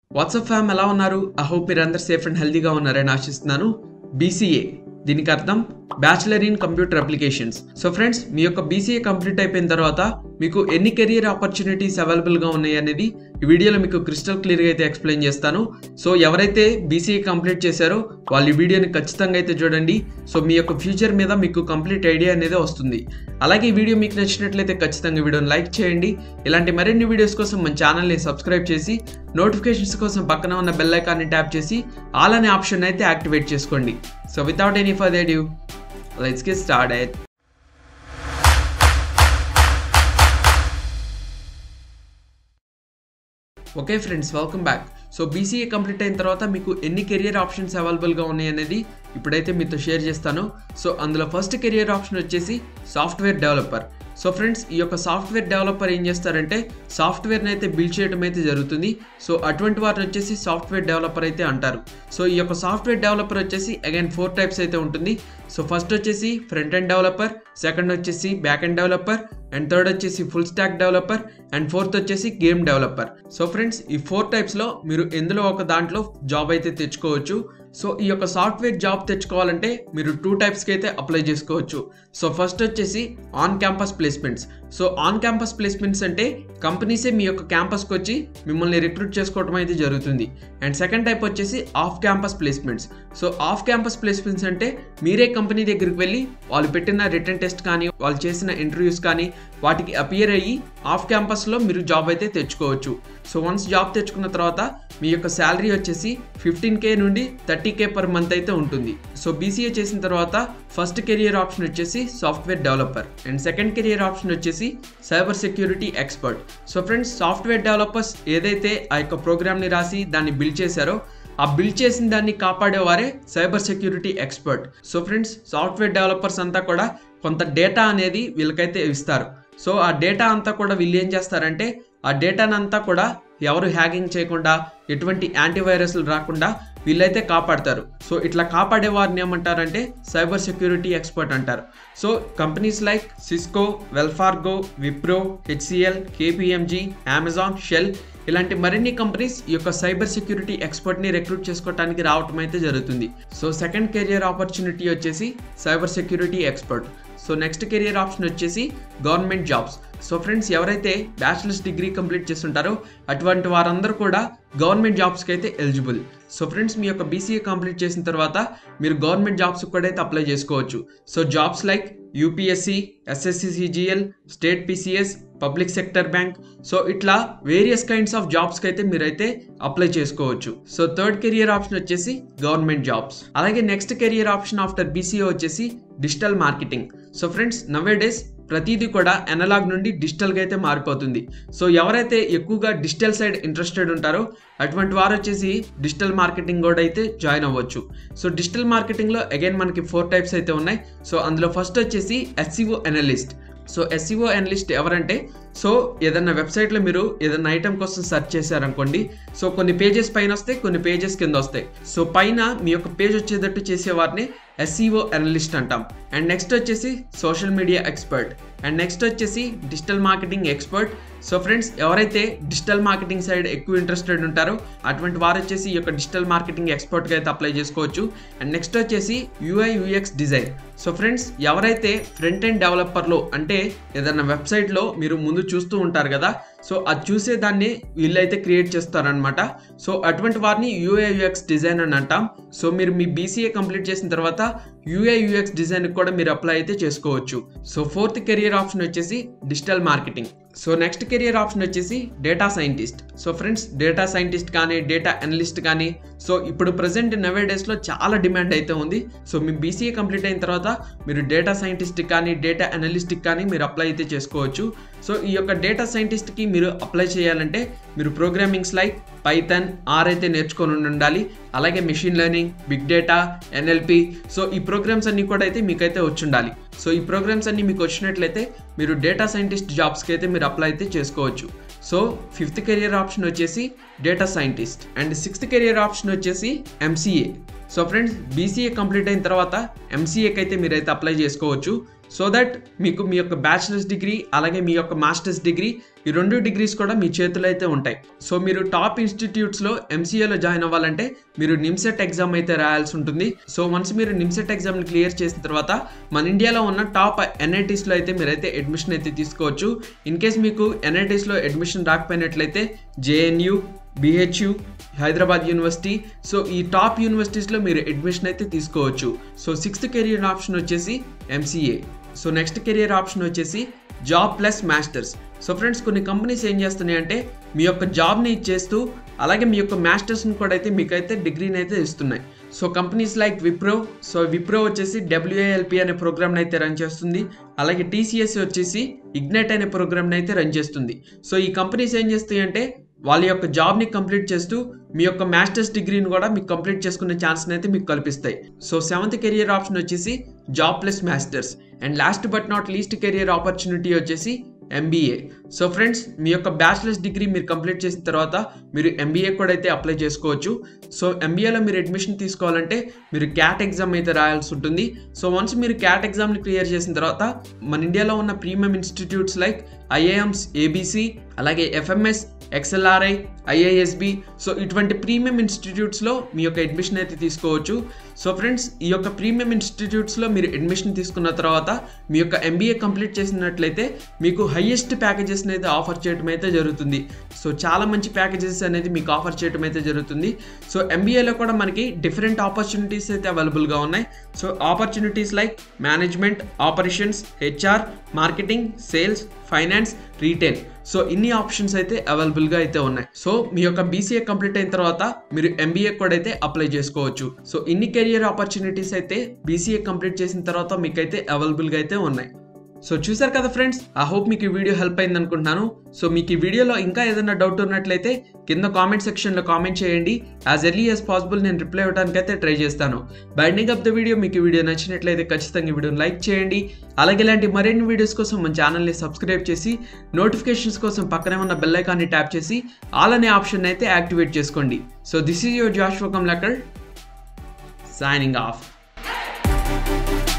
WhatsApp ఫ్యామ్ ఎలా ఉన్నారు ఐ హోప్ మీరు అందరు సేఫ్ అండ్ హెల్తీగా ఉన్నారని ఆశిస్తున్నాను బీసీఏ దీనికి అర్థం bachelor in computer applications so friends మీ యొక్క బీసీఏ కంప్లీట్ అయిపోయిన తర్వాత మీకు ఎన్ని కెరియర్ ఆపర్చునిటీస్ అవైలబుల్గా ఉన్నాయి అనేది ఈ వీడియోలో మీకు క్రిస్టల్ క్లియర్గా అయితే ఎక్స్ప్లెయిన్ చేస్తాను సో ఎవరైతే బీసీఏ కంప్లీట్ చేశారో వాళ్ళు ఈ వీడియోని ఖచ్చితంగా అయితే చూడండి సో మీ యొక్క ఫ్యూచర్ మీద మీకు కంప్లీట్ ఐడియా అనేది వస్తుంది అలాగే ఈ వీడియో మీకు నచ్చినట్లయితే ఖచ్చితంగా వీడియోని లైక్ చేయండి ఇలాంటి మరిన్ని వీడియోస్ కోసం మన ఛానల్ని సబ్స్క్రైబ్ చేసి నోటిఫికేషన్స్ కోసం పక్కన ఉన్న బెల్ ఐకాన్ని ట్యాప్ చేసి ఆల్ అనే ఆప్షన్ అయితే యాక్టివేట్ చేసుకోండి so without any further due let's get start okay friends welcome back so BCA complete అయిన తర్వాత మీకు ఎన్ని కెరియర్ ఆప్షన్స్ అవైలబుల్గా ఉన్నాయి అనేది ఇప్పుడైతే మీతో షేర్ చేస్తాను సో అందులో ఫస్ట్ కెరియర్ ఆప్షన్ వచ్చేసి సాఫ్ట్వేర్ డెవలపర్ సో ఫ్రెండ్స్ ఈ యొక్క సాఫ్ట్వేర్ డెవలపర్ ఏం చేస్తారంటే సాఫ్ట్వేర్ని అయితే బిల్డ్ చేయడం అయితే జరుగుతుంది సో అటువంటి వారిని వచ్చేసి సాఫ్ట్వేర్ డెవలపర్ అయితే అంటారు సో ఈ యొక్క సాఫ్ట్వేర్ డెవలపర్ వచ్చేసి అగైన్ ఫోర్ టైప్స్ అయితే ఉంటుంది సో ఫస్ట్ వచ్చేసి ఫ్రంట్ ఎండ్ డెవలపర్ సెకండ్ వచ్చేసి back end developer and third వచ్చేసి full stack developer and fourth వచ్చేసి గేమ్ డెవలపర్ సో ఫ్రెండ్స్ ఈ ఫోర్ టైప్స్లో మీరు ఎందులో ఒక దాంట్లో జాబ్ అయితే తెచ్చుకోవచ్చు సో ఈ యొక్క సాఫ్ట్వేర్ జాబ్ తెచ్చుకోవాలంటే మీరు టూ టైప్స్కి అయితే అప్లై చేసుకోవచ్చు సో ఫస్ట్ వచ్చేసి on campus placements so on campus placements అంటే కంపెనీసే మీ యొక్క క్యాంపస్కి వచ్చి మిమ్మల్ని రిక్రూట్ చేసుకోవడం అయితే జరుగుతుంది అండ్ సెకండ్ టైప్ వచ్చేసి off campus placements so off campus placements అంటే మీరే కంపెనీ దగ్గరికి వెళ్ళి వాళ్ళు పెట్టిన రిటర్న్ టెస్ట్ కానీ వాళ్ళు చేసిన ఇంటర్వ్యూస్ కానీ వాటికి అపియర్ అయ్యి ఆఫ్ క్యాంపస్లో మీరు జాబ్ అయితే తెచ్చుకోవచ్చు సో వన్స్ జాబ్ తెచ్చుకున్న తర్వాత మీ యొక్క శాలరీ వచ్చేసి ఫిఫ్టీన్ కే నుండి థర్టీ కే పర్ మంత్ అయితే ఉంటుంది సో బీసీఏ చేసిన తర్వాత ఫస్ట్ కెరియర్ ఆప్షన్ వచ్చేసి software developer and second career option వచ్చేసి cyber security expert so friends software developers ఏదైతే ఆ యొక్క ప్రోగ్రామ్ని రాసి దాన్ని బిల్డ్ చేశారో ఆ బిల్డ్ చేసిన దాన్ని కాపాడేవారే cyber security expert so friends software developers అంతా కూడా కొంత డేటా అనేది వీళ్ళకైతే ఇస్తారు సో ఆ డేటా అంతా కూడా వీళ్ళు ఏం చేస్తారంటే ఆ డేటాను అంతా కూడా ఎవరు హ్యాకింగ్ చేయకుండా ఎటువంటి యాంటీవైరస్లు రాకుండా వీళ్ళైతే కాపాడతారు సో ఇట్లా కాపాడే వారిని ఏమంటారంటే సైబర్ సెక్యూరిటీ ఎక్స్పర్ట్ అంటారు so companies like Cisco Wells Fargo Wipro HCL KPMG Amazon Shell ఇలాంటి మరిన్ని కంపెనీస్ ఈ యొక్క సైబర్ సెక్యూరిటీ ఎక్స్పర్ట్ని రిక్రూట్ చేసుకోవడానికి రావటం అయితే జరుగుతుంది సో సెకండ్ కెరియర్ ఆపర్చునిటీ వచ్చేసి cyber security expert so next career option వచ్చేసి గవర్నమెంట్ జాబ్స్ సో ఫ్రెండ్స్ ఎవరైతే బ్యాచిలర్స్ డిగ్రీ కంప్లీట్ చేస్తుంటారో అటువంటి వారందరూ కూడా గవర్నమెంట్ జాబ్స్కి అయితే ఎలిజిబుల్ సో ఫ్రెండ్స్ మీ యొక్క బీసీఏ కంప్లీట్ చేసిన తర్వాత మీరు గవర్నమెంట్ జాబ్స్ కూడా అయితే అప్లై చేసుకోవచ్చు so jobs like UPSC SSC CGL state PCS public sector bank so ఇట్లా వేరియస్ కైండ్స్ ఆఫ్ జాబ్స్కి అయితే మీరైతే అప్లై చేసుకోవచ్చు సో థర్డ్ కెరియర్ ఆప్షన్ వచ్చేసి గవర్నమెంట్ జాబ్స్ అలాగే next career option after BCA వచ్చేసి digital marketing so friends nowadays ప్రతిదీ కూడా అనలాగ్ నుండి డిజిటల్గా అయితే మారిపోతుంది సో ఎవరైతే ఎక్కువగా డిజిటల్ సైడ్ ఇంట్రెస్టెడ్ ఉంటారో అటువంటి వారు వచ్చేసి డిజిటల్ మార్కెటింగ్ కూడా అయితే జాయిన్ అవ్వచ్చు సో డిజిటల్ మార్కెటింగ్లో అగైన్ మనకి ఫోర్ టైప్స్ అయితే ఉన్నాయి సో అందులో ఫస్ట్ వచ్చేసి SEO analyst so SEO analyst ఎవరంటే సో ఏదన్నా వెబ్సైట్లో మీరు ఏదన్నా ఐటమ్ కోసం సెర్చ్ చేశారనుకోండి సో కొన్ని పేజెస్ పైన వస్తాయి కొన్ని పేజెస్ కింద వస్తాయి సో పైన మీ యొక్క పేజ్ వచ్చేటట్టు చేసేవారిని ఎస్సీఓ అనలిస్ట్ అంటాం అండ్ నెక్స్ట్ వచ్చేసి social media expert and next వచ్చేసి digital marketing expert so friends ఎవరైతే డిజిటల్ మార్కెటింగ్ సైడ్ ఎక్కువ ఇంట్రెస్టెడ్ ఉంటారో అటువంటి వారు వచ్చేసి ఈ యొక్క డిజిటల్ మార్కెటింగ్ ఎక్స్పర్ట్గా అయితే అప్లై చేసుకోవచ్చు అండ్ నెక్స్ట్ వచ్చేసి UI UX design so friends ఎవరైతే ఫ్రంట్ ఎండ్ డెవలపర్లో అంటే ఏదైనా వెబ్సైట్లో మీరు ముందు చూస్తూ ఉంటారు కదా సో అది చూసే దాన్ని వీళ్ళైతే క్రియేట్ చేస్తారనమాట సో అటువంటి వారిని యూఏ యూఎక్స్ డిజైన్ అని అంటాం సో మీరు మీ బీసీఏ కంప్లీట్ చేసిన తర్వాత యూఏ యూఎక్స్ డిజైన్కి కూడా మీరు అప్లై అయితే చేసుకోవచ్చు సో ఫోర్త్ కెరియర్ ఆప్షన్ వచ్చేసి digital marketing so next career option వచ్చేసి data scientist so friends data scientist కానీ డేటా అనలిస్ట్ కానీ సో ఇప్పుడు ప్రజెంట్ నవే డేస్లో చాలా డిమాండ్ అయితే ఉంది సో మీ బీసీఏ కంప్లీట్ అయిన తర్వాత మీరు డేటా సైంటిస్ట్ కానీ డేటా అనలిస్ట్కి కానీ మీరు అప్లై అయితే చేసుకోవచ్చు సో ఈ యొక్క డేటా సైంటిస్ట్కి మీరు అప్లై చేయాలంటే మీరు ప్రోగ్రామింగ్స్ లైక్ పైథన్ ఆర్ అయితే నేర్చుకొని ఉండాలి అలాగే machine learning big data NLP so ఈ ప్రోగ్రామ్స్ అన్నీ కూడా అయితే మీకైతే వచ్చి ఉండాలి సో ఈ ప్రోగ్రామ్స్ అన్నీ మీకు వచ్చినట్లయితే మీరు డేటా సైంటిస్ట్ జాబ్స్కి అయితే మీరు అప్లై అయితే చేసుకోవచ్చు సో ఫిఫ్త్ కెరియర్ ఆప్షన్ వచ్చేసి data scientist and sixth career option వచ్చేసి MCA so friends BCA complete అయిన తర్వాత ఎంసీఏకి అయితే మీరైతే అప్లై చేసుకోవచ్చు సో దట్ మీకు మీ యొక్క బ్యాచిలర్స్ డిగ్రీ అలాగే మీ యొక్క మాస్టర్స్ డిగ్రీ ఈ రెండు డిగ్రీస్ కూడా మీ చేతిలో అయితే ఉంటాయి సో మీరు టాప్ ఇన్స్టిట్యూట్స్లో ఎంసీఏలో జాయిన్ అవ్వాలంటే మీరు నిమ్సెట్ ఎగ్జామ్ అయితే రాయాల్సి ఉంటుంది సో వన్స్ మీరు నిమ్సెట్ ఎగ్జామ్ని క్లియర్ చేసిన తర్వాత మన ఇండియాలో ఉన్న టాప్ ఎన్ఐటీస్లో అయితే మీరైతే అడ్మిషన్ అయితే తీసుకోవచ్చు ఇన్ కేస్ మీకు ఎన్ఐటీస్లో అడ్మిషన్ రాకపోయినట్లయితే JNU BHU Hyderabad university so ఈ టాప్ యూనివర్సిటీస్లో మీరు అడ్మిషన్ అయితే తీసుకోవచ్చు సో సిక్స్త్ కెరియర్ ఆప్షన్ వచ్చేసి MCA so next career option వచ్చేసి job plus masters so friends కొన్ని కంపెనీస్ ఏం చేస్తున్నాయి అంటే మీ యొక్క జాబ్ని ఇచ్చేస్తూ అలాగే మీ యొక్క మాస్టర్స్ని కూడా అయితే మీకైతే డిగ్రీని అయితే ఇస్తున్నాయి so companies like Wipro so Wipro వచ్చేసి డబ్ల్యూఏఎల్పి అనే ప్రోగ్రామ్ని అయితే రన్ చేస్తుంది అలాగే టీసీఎస్ వచ్చేసి ఇగ్నైట్ అనే ప్రోగ్రామ్ని అయితే రన్ చేస్తుంది సో ఈ కంపెనీస్ ఏం చేస్తాయి అంటే వాళ్ళ యొక్క జాబ్ని కంప్లీట్ చేస్తూ మీ యొక్క మాస్టర్స్ డిగ్రీని కూడా మీకు కంప్లీట్ చేసుకునే ఛాన్స్ని అయితే మీకు కల్పిస్తాయి సో సెవెంత్ కెరియర్ ఆప్షన్ వచ్చేసి job plus masters and last but not least career opportunity వచ్చేసి ఎంబీఏ సో ఫ్రెండ్స్ మీ యొక్క బ్యాచిలర్స్ డిగ్రీ మీరు కంప్లీట్ చేసిన తర్వాత మీరు ఎంబీఏ కూడా అయితే అప్లై చేసుకోవచ్చు సో ఎంబీఏలో మీరు అడ్మిషన్ తీసుకోవాలంటే మీరు క్యాట్ ఎగ్జామ్ అయితే రాయాల్సి ఉంటుంది సో వన్స్ మీరు క్యాట్ ఎగ్జామ్ని క్లియర్ చేసిన తర్వాత మన ఇండియాలో ఉన్న premium institutes like IIMs ABC అలాగే ఎఫ్ఎంఎస్ ఎక్స్ఎల్ఆర్ఐ ఐఐఎస్బి సో ఇటువంటి ప్రీమియం ఇన్స్టిట్యూట్స్లో మీ యొక్క అడ్మిషన్ అయితే తీసుకోవచ్చు సో ఫ్రెండ్స్ ఈ యొక్క ప్రీమియం ఇన్స్టిట్యూట్స్లో మీరు అడ్మిషన్ తీసుకున్న తర్వాత మీ యొక్క ఎంబీఏ కంప్లీట్ చేసినట్లయితే మీకు హయ్యెస్ట్ ప్యాకేజెస్ని అయితే ఆఫర్ చేయడం అయితే జరుగుతుంది సో చాలా మంచి ప్యాకేజెస్ అనేది మీకు ఆఫర్ చేయడం అయితే జరుగుతుంది సో ఎంబీఏలో కూడా మనకి డిఫరెంట్ ఆపర్చునిటీస్ అయితే అవైలబుల్గా ఉన్నాయి so opportunities like management operations HR marketing sales finance retail so ఇన్ని ఆప్షన్స్ అయితే అవైలబుల్గా అయితే ఉన్నాయి సో మీ యొక్క బీసీఏ కంప్లీట్ అయిన తర్వాత మీరు ఎంబీఏ కూడా అయితే అప్లై చేసుకోవచ్చు సో ఇన్ని కెరియర్ ఆపర్చునిటీస్ అయితే బీసీఏ కంప్లీట్ చేసిన తర్వాత మీకైతే అవైలబుల్గా అయితే ఉన్నాయి సో చూసారు కదా ఫ్రెండ్స్ ఐ హోప్ మీకు ఈ వీడియో హెల్ప్ అయింది అనుకుంటున్నాను సో మీకు ఈ వీడియోలో ఇంకా ఏదైనా డౌట్ ఉన్నట్లయితే కింద కామెంట్ సెక్షన్లో కామెంట్ చేయండి యాజ్ ఎర్లీ యాజ్ పాసిబుల్ నేను రిప్లై ఇవ్వడానికి అయితే ట్రై చేస్తాను బైండింగ్ ఆఫ్ ద వీడియో మీకు ఈ వీడియో నచ్చినట్లయితే ఖచ్చితంగా ఈ వీడియోని లైక్ చేయండి అలాగే ఇలాంటి మరిన్ని వీడియోస్ కోసం మన ఛానల్ని సబ్స్క్రైబ్ చేసి నోటిఫికేషన్స్ కోసం పక్కనే ఉన్న బెల్ ఐకాన్ని ట్యాప్ చేసి ఆల్ అనే ఆప్షన్ అయితే యాక్టివేట్ చేసుకోండి సో దిస్ ఈజ్ యువర్ జాష్ వకమ్ లెక్కర్ సైనింగ్ ఆఫ్